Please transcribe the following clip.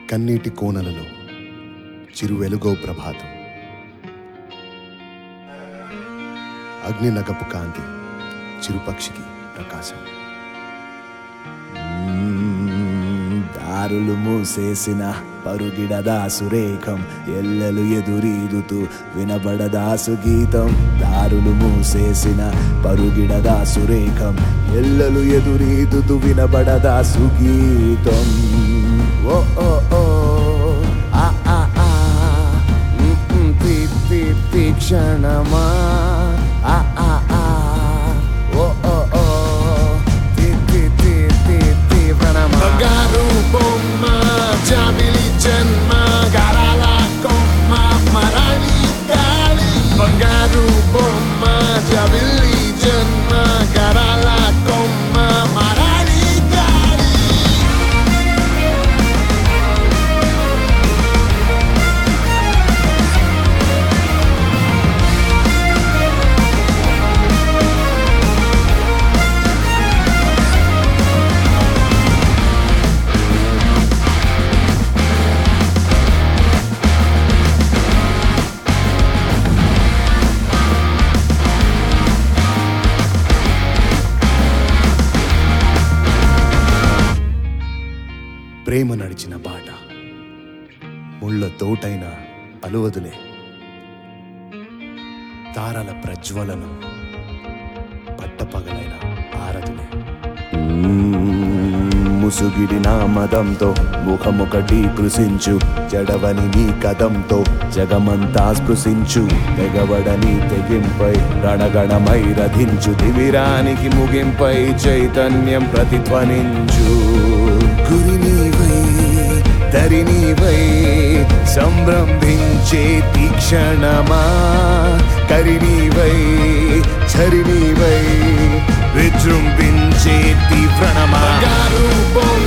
కన్నీటి కోనలలో చిరు వెలుగో ప్రభాతం అగ్ని నగపు కాంతి చిరుపక్షికి ప్రకాశం దారులు మూసేసిన పరుగిడదా సురేఖం ఎల్లలు ఎదురీదుతూ వినబడదాసు గీతం దారులు మూసేసిన పరుగిడదా సురేఖం ఎల్లలు ఎదురీదుతూ వినబడదాసు గీతం ఓ ఓ ఓ ఆ ఆ ఆ ఉమ్, ఉమ్, తీ తీ తీక్షణమా ఆ ఆ ఆ ఓ ఓ ఓ తీ తీ తీ తీ తీవ్రణమా బంగారు బొమ్మ జాబిలి జన్మ గారాల కొమ్మ మరాలి గాలి బంగారు బొమ్మ జాబిలి జన్మ గారాల కొమ్మ మరాలి గాలి ప్రేమ నడిచిన బాట ముళ్ళ తోటైన అలువదులే తారల ప్రజ్వలనం పట్టపగలైన ఆరదులే ముసుగిడి నా మదంతో ముఖమొకటి కృషించు జడవని నీ కదంతో జగమంతా స్పృశించు తెగబడని తెగింపై రణగణమై రధించు దివిరానికి ముగింపై చైతన్యం ప్రతిధ్వనించు గురి నీవై తరి నీవై సంభ్రమించే తీక్షణమా కరి నీవై చరి నీవై విజృంభించే తీవ్రణమా బంగారు బొమ్మ